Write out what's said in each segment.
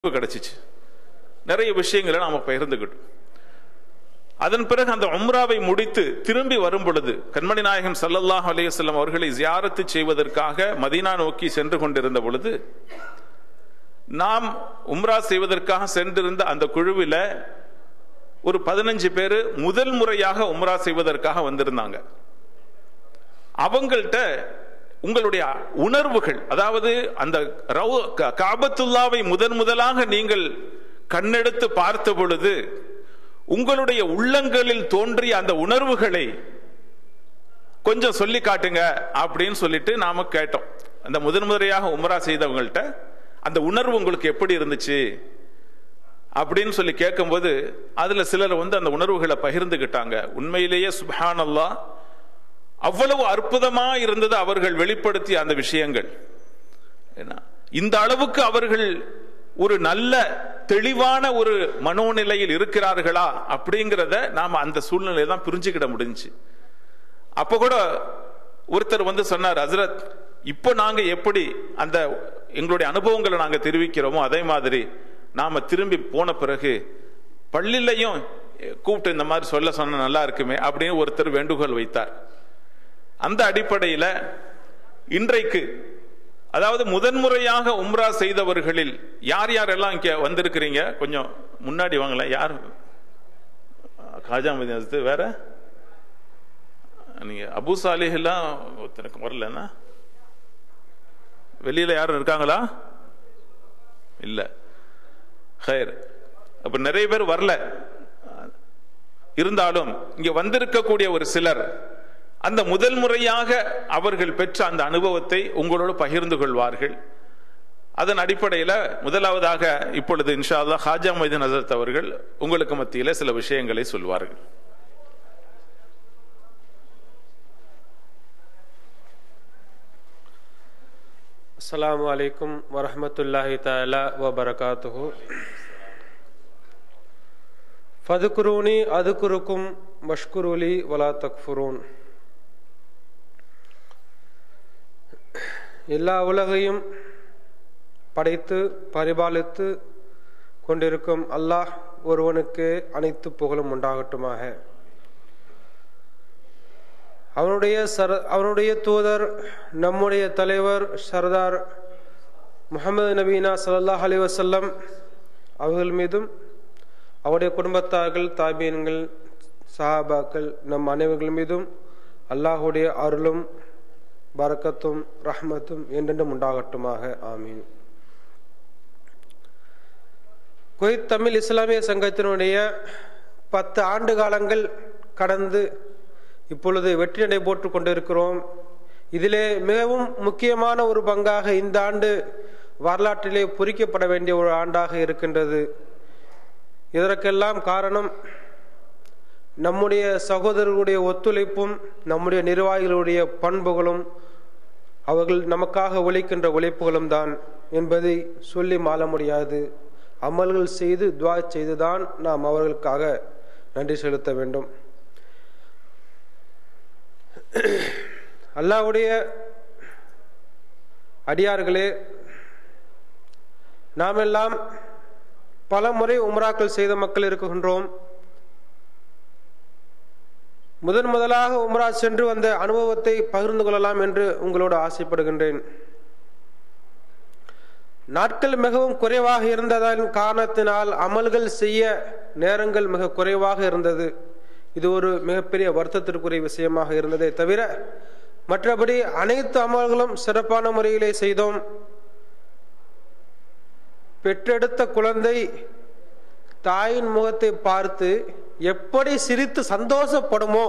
கிடைச்சிச்சு நிறைய விஷயங்களை நாம பகிர்ந்துக்கிட்டோம் அதன் பிறகு அந்த உம்ராவை முடித்து திரும்பி வரும் பொழுது கண்மணி நாயகம் சல்லல்லாஹ் அலையம் அவர்களை ஜியாரத்து செய்வதற்காக மதீனா நோக்கி சென்று கொண்டிருந்த பொழுது நாம் உம்ரா செய்வதற்காக சென்றிருந்த அந்த குழுவில ஒரு பதினஞ்சு பேர் முதல் முறையாக உம்ரா செய்வதற்காக வந்திருந்தாங்க அவங்கள்ட்ட உங்களுடைய உணர்வுகள் அதாவது அந்த காபத்துல்லாவை முதன் முதலாக நீங்கள் கண்ணெடுத்து பார்த்த பொழுது உங்களுடைய உள்ளங்களில் தோன்றிய அந்த உணர்வுகளை கொஞ்சம் சொல்லி காட்டுங்க அப்படின்னு சொல்லிட்டு நாம கேட்டோம் அந்த முதன் முறையாக உமரா செய்தவங்கள்ட்ட அந்த உணர்வு உங்களுக்கு எப்படி இருந்துச்சு அப்படின்னு சொல்லி கேட்கும்போது அதுல சிலர் வந்து அந்த உணர்வுகளை பகிர்ந்துகிட்டாங்க உண்மையிலேயே சுபஹானல்லா அவ்வளவு அற்புதமா இருந்தது அவர்கள் வெளிப்படுத்திய அந்த விஷயங்கள் இந்த அளவுக்கு அவர்கள் ஒரு நல்ல தெளிவான ஒரு மனோநிலையில் இருக்கிறார்களா அப்படிங்கிறத நாம அந்த சூழ்நிலையை தான் புரிஞ்சுக்கிட முடிஞ்சு அப்ப கூட ஒருத்தர் வந்து சொன்னார் ஹசரத் இப்போ நாங்க எப்படி அந்த எங்களுடைய அனுபவங்களை நாங்க தெரிவிக்கிறோமோ அதே மாதிரி நாம திரும்பி போன பிறகு பள்ளிலையும் கூப்பிட்டு இந்த மாதிரி சொல்ல சொன்ன நல்லா இருக்குமே அப்படின்னு ஒருத்தர் வேண்டுகோள் வைத்தார் அந்த அடிப்படையில் இன்றைக்கு அதாவது முதன்முறையாக உம்ரா செய்தவர்களில் யார் யாரெல்லாம் இங்க வந்திருக்கிறீங்க கொஞ்சம் முன்னாடி வாங்கல யார் காஜா மதியம் வேற நீங்க அபு சாலிஹெல்லாம் ஒருத்தனுக்கு வரலன்னா வெளியில யாரும் இருக்காங்களா இல்ல ஹயர் அப்ப நிறைய பேர் வரல இருந்தாலும் இங்க வந்திருக்கக்கூடிய ஒரு சிலர் அந்த முதல் முறையாக அவர்கள் பெற்ற அந்த அனுபவத்தை உங்களோடு பகிர்ந்து கொள்வார்கள் அதன் அடிப்படையில் முதலாவதாக இப்பொழுது இன்ஷா ஹாஜா மைதன் ஹசரத் அவர்கள் உங்களுக்கு மத்தியில் சில விஷயங்களை சொல்வார்கள் அஸ்லாம் வலைக்கும் வரமத்துல்லாஹி தாலா வபரகாத்துஹு ஃபதுகுரூனி அதுகுருக்கும் மஷ்குருலி வலா தக்ஃபுரூன் எல்லா உலகையும் படைத்து பரிபாலித்து கொண்டிருக்கும் அல்லாஹ் ஒருவனுக்கு அனைத்து புகழும் உண்டாகட்டுமாக அவனுடைய சர அவனுடைய தூதர் நம்முடைய தலைவர் சர்தார் முகமது நபீனா சல்லாஹ் அலி வசல்லம் அவர்கள் மீதும் அவருடைய குடும்பத்தார்கள் தாபீன்கள் சஹாபாக்கள் நம் அனைவர்கள் மீதும் அல்லாஹுடைய அருளும் பரக்கத்தும் ரஹ்மத்தும் என்றென்றும் உண்டாகட்டுமாக ஆமீன் குவைத் தமிழ் இஸ்லாமிய சங்கத்தினுடைய பத்து ஆண்டு காலங்கள் கடந்து இப்பொழுது வெற்றி நடை போட்டு கொண்டிருக்கிறோம் இதிலே மிகவும் முக்கியமான ஒரு பங்காக இந்த ஆண்டு வரலாற்றிலே பொறிக்கப்பட வேண்டிய ஒரு ஆண்டாக இருக்கின்றது இதற்கெல்லாம் காரணம் நம்முடைய சகோதரர்களுடைய ஒத்துழைப்பும் நம்முடைய நிர்வாகிகளுடைய பண்புகளும் அவர்கள் நமக்காக ஒழிக்கின்ற உழைப்புகளும் தான் என்பதை சொல்லி மாற முடியாது அமல்கள் செய்து துவா செய்துதான் நாம் அவர்களுக்காக நன்றி செலுத்த வேண்டும் அல்லாவுடைய அடியார்களே நாம் எல்லாம் பல முறை உம்ராக்கள் செய்த மக்கள் இருக்கின்றோம் முதன் முதலாக உம்ரா சென்று வந்த அனுபவத்தை பகிர்ந்து கொள்ளலாம் என்று உங்களோடு ஆசைப்படுகின்றேன் நாட்கள் மிகவும் குறைவாக இருந்ததன் காரணத்தினால் அமல்கள் செய்ய நேரங்கள் மிக குறைவாக இருந்தது இது ஒரு மிகப்பெரிய வருத்தத்திற்குரிய விஷயமாக இருந்ததே தவிர மற்றபடி அனைத்து அமல்களும் சிறப்பான முறையிலே செய்தோம் பெற்றெடுத்த குழந்தை தாயின் முகத்தை பார்த்து எப்படி சிரித்து சந்தோஷப்படுமோ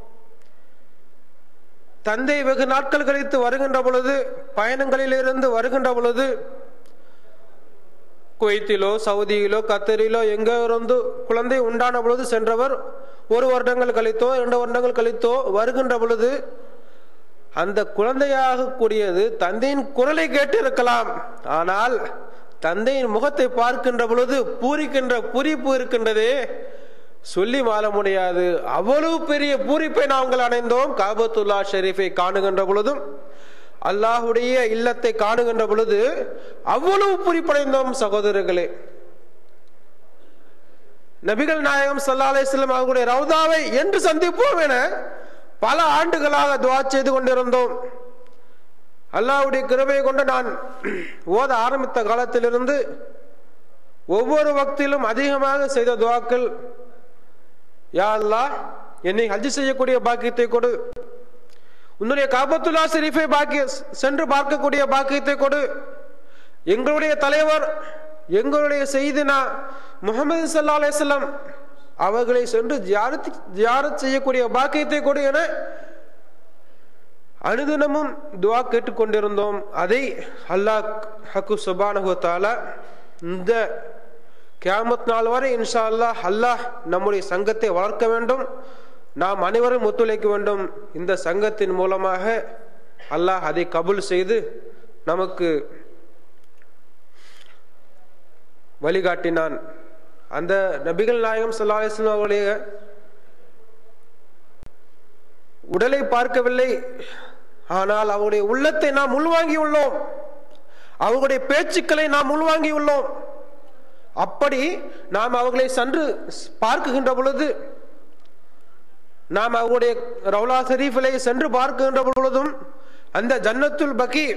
தந்தை வெகு நாட்கள் கழித்து வருகின்ற பொழுது பயணங்களிலிருந்து வருகின்ற பொழுது குவைத்திலோ சவுதியிலோ கத்தரிலோ எங்க இருந்து குழந்தை உண்டான பொழுது சென்றவர் ஒரு வருடங்கள் கழித்தோ இரண்டு வருடங்கள் கழித்தோ வருகின்ற பொழுது அந்த குழந்தையாக கூடியது தந்தையின் குரலை கேட்டு இருக்கலாம் ஆனால் தந்தையின் முகத்தை பார்க்கின்ற பொழுது பூரிக்கின்ற பூரிப்பு இருக்கின்றதே சொல்லி மாற முடியாது அவ்வளவு பெரிய பூரிப்பை நாங்கள் அடைந்தோம் காபத்துல்லா ஷெரீஃபை காணுகின்ற பொழுதும் அல்லாஹுடைய இல்லத்தை காணுகின்ற பொழுது அவ்வளவு குறிப்படைந்தோம் சகோதரர்களே நபிகள் நாயகம் சல்லா அலிஸ்லாம் அவர்களுடைய ரவுதாவை என்று சந்திப்போம் என பல ஆண்டுகளாக துவா செய்து கொண்டிருந்தோம் அல்லாஹ்வுடைய கிருபையை கொண்டு நான் ஓத ஆரம்பித்த காலத்திலிருந்து ஒவ்வொரு வக்திலும் அதிகமாக செய்த துவாக்கள் யா அல்லாஹ் என்னை ஹஜ் செய்யக்கூடிய பாக்கியத்தை கொடு உன்னுடைய காபத்துல்லா ஷெரீஃபை பாக்கிய சென்று பார்க்கக்கூடிய பாக்கியத்தை கொடு எங்களுடைய தலைவர் எங்களுடைய செய்தினா முகமது சல்லா அலிஸ்லாம் அவர்களை சென்று ஜியாரத் ஜியாரத் செய்யக்கூடிய பாக்கியத்தை கொடு என அனுதினமும் துவா கேட்டுக்கொண்டிருந்தோம் அதை அல்லாஹ் ஹக்கு சுபானஹு தாலா இந்த கியாமத் நாள் வரை இன்ஷா அல்லாஹ் அல்லாஹ் நம்முடைய சங்கத்தை வளர்க்க வேண்டும் நாம் அனைவரும் ஒத்துழைக்க வேண்டும் இந்த சங்கத்தின் மூலமாக அல்லாஹ் அதை கபூல் செய்து நமக்கு வழிகாட்டினான் அந்த நபிகள் நாயகம் சல்லா அலிஸ்லாம் அவருடைய உடலை பார்க்கவில்லை ஆனால் அவருடைய உள்ளத்தை நாம் உள்வாங்கி உள்ளோம் அவர்களுடைய பேச்சுக்களை நாம் உள்வாங்கி உள்ளோம் அப்படி நாம் அவர்களை சென்று பார்க்குகின்ற பொழுது நாம் அவருடைய ரவுலா ஷரீஃபிலை சென்று பார்க்கின்ற பொழுதும் அந்த ஜன்னத்துல் பக்கி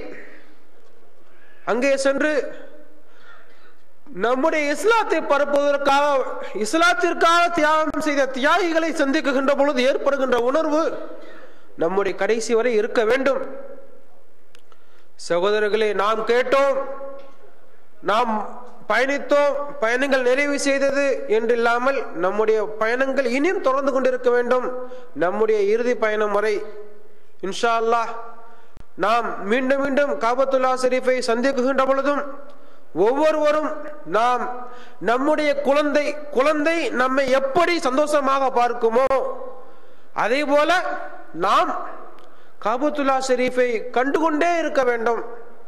அங்கே சென்று நம்முடைய இஸ்லாத்தை பரப்புவதற்காக இஸ்லாத்திற்காக தியாகம் செய்த தியாகிகளை சந்திக்குகின்ற பொழுது ஏற்படுகின்ற உணர்வு நம்முடைய கடைசி வரை இருக்க வேண்டும் சகோதரர்களே நாம் கேட்டோம் நாம் பயணித்தோம் பயணங்கள் நிறைவு செய்தது என்று இல்லாமல் நம்முடைய பயணங்கள் இனியும் தொடர்ந்து கொண்டிருக்க வேண்டும் நம்முடைய இறுதி பயணம் வரை இன்ஷா அல்லாஹ் நாம் மீண்டும் மீண்டும் காபத்துல்லா ஷெரீஃபை சந்திக்குகின்ற பொழுதும் ஒவ்வொருவரும் நாம் நம்முடைய குழந்தை குழந்தை நம்மை எப்படி சந்தோஷமாக பார்க்குமோ அதே போல நாம் காபத்துல்லா ஷெரீஃபை கண்டுகொண்டே இருக்க வேண்டும்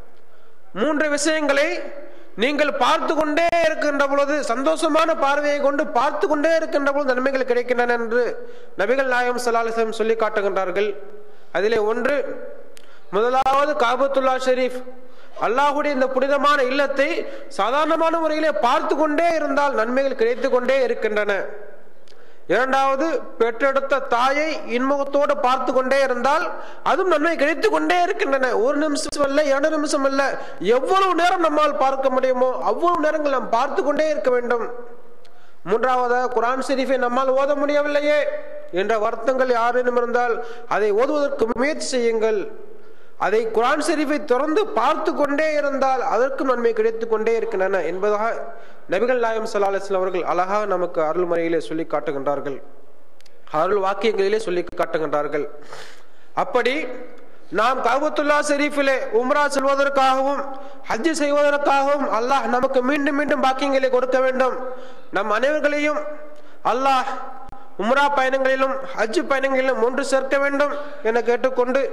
மூன்று விஷயங்களை நீங்கள் பார்த்து கொண்டே இருக்கின்ற பொழுது சந்தோஷமான பார்வையை கொண்டு பார்த்து கொண்டே இருக்கின்ற பொழுது நன்மைகள் கிடைக்கின்றன என்று நபிகள் நாயகம் சலாலிசம் சொல்லி காட்டுகின்றார்கள் அதிலே ஒன்று முதலாவது காபத்துல்லா ஷெரீப் அல்லாஹுடைய இந்த புனிதமான இல்லத்தை சாதாரணமான முறையிலே பார்த்து கொண்டே இருந்தால் நன்மைகள் கிடைத்து கொண்டே இருக்கின்றன இரண்டாவது பெற்றெடுத்த தாயை இன்முகத்தோடு பார்த்து கொண்டே இருந்தால் அதுவும் நன்மை கிடைத்து கொண்டே இருக்கின்றன ஒரு நிமிஷம் அல்ல இரண்டு நிமிஷம் அல்ல எவ்வளவு நேரம் நம்மால் பார்க்க முடியுமோ அவ்வளவு நேரங்கள் நாம் பார்த்து கொண்டே இருக்க வேண்டும் மூன்றாவதாக குரான் ஷெரீஃபை நம்மால் ஓத முடியவில்லையே என்ற வருத்தங்கள் யாரேனும் இருந்தால் அதை ஓதுவதற்கு முயற்சி செய்யுங்கள் அதை குரான் ஷெரீஃபை தொடர்ந்து பார்த்து கொண்டே இருந்தால் அதற்கும் நன்மை கிடைத்து கொண்டே இருக்கின்றன என்பதாக நபிகள் நாயம் சல்லா அலிஸ்லாம் அவர்கள் அழகாக நமக்கு அருள்முறையிலே சொல்லி காட்டுகின்றார்கள் அருள் வாக்கியங்களிலே சொல்லி காட்டுகின்றார்கள் அப்படி நாம் காபத்துல்லா ஷெரீஃபிலே உம்ரா செல்வதற்காகவும் ஹஜ் செய்வதற்காகவும் அல்லாஹ் நமக்கு மீண்டும் மீண்டும் பாக்கியங்களை கொடுக்க வேண்டும் நம் அனைவர்களையும் அல்லாஹ் உம்ரா பயணங்களிலும் ஹஜ் பயணங்களிலும் ஒன்று சேர்க்க வேண்டும் என கேட்டுக்கொண்டு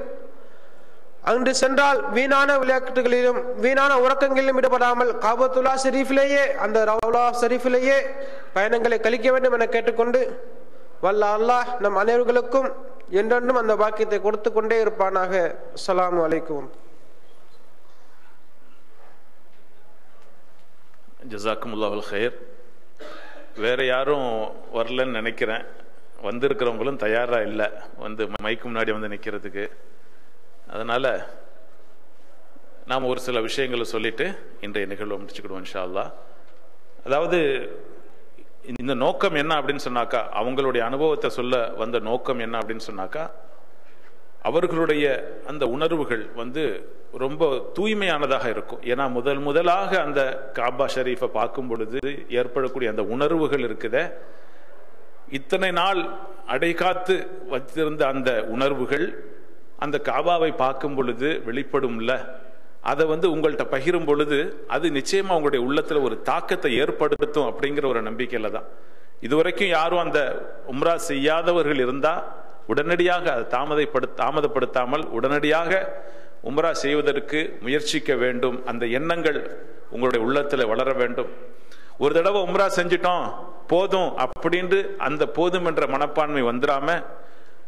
அன்று சென்றால் வீணான விளையாட்டுகளிலும் வீணான உறக்கங்களிலும் ஈடுபடாமல் காபத்துல்லா ஷெரீஃபிலேயே அந்த ரவுலா ஷெரீஃபிலேயே பயணங்களை கழிக்க வேண்டும் என கேட்டுக்கொண்டு வல்ல அல்லாஹ் நம் அனைவர்களுக்கும் என்றென்றும் அந்த பாக்கியத்தை கொடுத்து கொண்டே இருப்பானாக அஸ்ஸலாமு அலைக்கும் ஜசாக்குமுல்லாஹுல் ஹைர் வேற யாரும் வரலன்னு நினைக்கிறேன் வந்திருக்கிறவங்களும் தயாராக இல்லை வந்து மைக்கு முன்னாடி வந்து நிற்கிறதுக்கு அதனால நாம் ஒரு சில விஷயங்களை சொல்லிட்டு இன்றைய நிகழ்வை முடிச்சுக்கிடுவோம் இன்ஷா அல்லாஹ் அதாவது இந்த நோக்கம் என்ன அப்படின்னு சொன்னாக்கா அவங்களுடைய அனுபவத்தை சொல்ல வந்த நோக்கம் என்ன அப்படின்னு சொன்னாக்கா அவர்களுடைய அந்த உணர்வுகள் வந்து ரொம்ப தூய்மையானதாக இருக்கும் ஏன்னா முதல் முதலாக அந்த காபா ஷரீஃபை பார்க்கும் பொழுது ஏற்படக்கூடிய அந்த உணர்வுகள் இருக்குதே இத்தனை நாள் அடைகாத்து வச்சிருந்த அந்த உணர்வுகள் அந்த காபாவை பார்க்கும் பொழுது வெளிப்படும்ல அதை வந்து உங்கள்கிட்ட பகிரும் பொழுது அது நிச்சயமா உங்களுடைய உள்ளத்துல ஒரு தாக்கத்தை ஏற்படுத்தும் அப்படிங்கிற ஒரு நம்பிக்கையில தான் இதுவரைக்கும் யாரும் அந்த உம்ரா செய்யாதவர்கள் இருந்தா உடனடியாக அதை தாமதப்படு தாமதப்படுத்தாமல் உடனடியாக உம்ரா செய்வதற்கு முயற்சிக்க வேண்டும் அந்த எண்ணங்கள் உங்களுடைய உள்ளத்துல வளர வேண்டும் ஒரு தடவை உம்ரா செஞ்சிட்டோம் போதும் அப்படின்ட்டு அந்த போதும் என்ற மனப்பான்மை வந்துடாம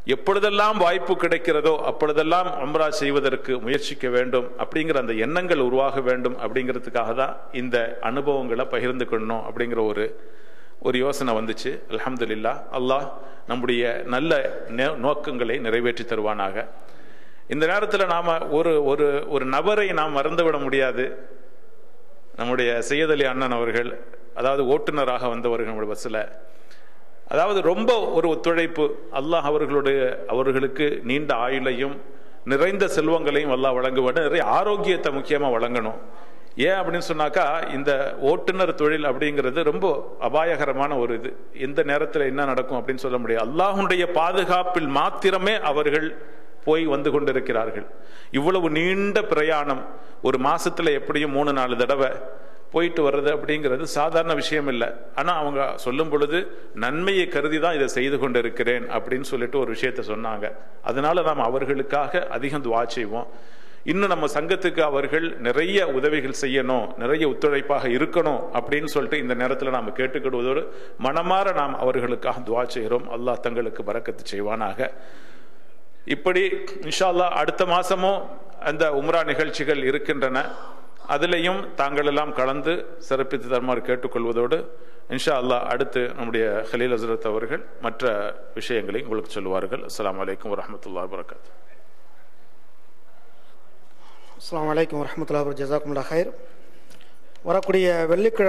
எப்பொழுதெல்லாம் வாய்ப்பு கிடைக்கிறதோ அப்பொழுதெல்லாம் உம்ரா செய்வதற்கு முயற்சிக்க வேண்டும் அப்படிங்கிற அந்த எண்ணங்கள் உருவாக வேண்டும் அப்படிங்கிறதுக்காக தான் இந்த அனுபவங்களை பகிர்ந்து கொள்ளணும் அப்படிங்கிற ஒரு ஒரு யோசனை வந்துச்சு அல்ஹம்துலில்லாஹ் அல்லாஹ் நம்முடைய நல்ல நே- நோக்கங்களை நிறைவேற்றி தருவானாக இந்த நேரத்தில் நாம ஒரு ஒரு ஒரு நபரை நாம் மறந்துவிட முடியாது நம்முடைய சையத் அலி அண்ணன் அவர்கள் அதாவது ஓட்டுநராக வந்தவர்கள் நம்முடைய பஸ்ஸில் அதாவது ரொம்ப ஒரு ஒத்துழைப்பு அல்லாஹ் அவர்களுடைய அவர்களுக்கு நீண்ட ஆயுளையும் நிறைந்த செல்வங்களையும் அல்லாஹ் வழங்க வேண்டும் நிறைய ஆரோக்கியத்தை முக்கியமாக வழங்கணும் ஏன் அப்படின்னு சொன்னாக்கா இந்த ஓட்டுநர் தொழில் அப்படிங்கிறது ரொம்ப அபாயகரமான ஒரு இது எந்த நேரத்தில் என்ன நடக்கும் அப்படின்னு சொல்ல முடியாது அல்லாஹுடைய பாதுகாப்பில் மாத்திரமே அவர்கள் போய் வந்து கொண்டிருக்கிறார்கள் இவ்வளவு நீண்ட பிரயாணம் ஒரு மாசத்துல எப்படியும் மூணு நாலு தடவை போயிட்டு வர்றது அப்படிங்கிறது சாதாரண விஷயம் இல்லை ஆனா அவங்க சொல்லும் பொழுது நன்மையை கருதி தான் இதை செய்து கொண்டிருக்கிறேன் அப்படின்னு சொல்லிட்டு ஒரு விஷயத்த சொன்னாங்க அதனால நாம் அவர்களுக்காக அதிகம் துவா செய்வோம் இன்னும் நம்ம சங்கத்துக்கு அவர்கள் நிறைய உதவிகள் செய்யணும் நிறைய ஒத்துழைப்பாக இருக்கணும் அப்படின்னு சொல்லிட்டு இந்த நேரத்தில் நாம் கேட்டுக்கிடுவதோடு மனமாற நாம் அவர்களுக்காக துவா செய்கிறோம் அல்லாஹ் தங்களுக்கு பறக்கத்து செய்வானாக இப்படி இன்ஷா அல்லாஹ் அடுத்த மாசமும் அந்த உம்ரா நிகழ்ச்சிகள் இருக்கின்றன அதிலையும் தாங்கள் எல்லாம் கலந்து சிறப்பித்து தருமாறு கேட்டுக்கொள்வதோடு இன்ஷா அல்லாஹ் அடுத்து நம்முடைய ஹலீல் ஹசரத் அவர்கள் மற்ற விஷயங்களை உங்களுக்கு சொல்லுவார்கள் அஸ்ஸலாமு அலைக்கும் வரஹ்மத்துல்லாஹி வரகாத்து அஸ்ஸலாமு அலைக்கும் வரஹ்மத்துல்லாஹி வபரகாத்துஹு ஜஸாக்குமுல்லாஹ் ஹைர் வரக்கூடிய வெள்ளிக்கிழமை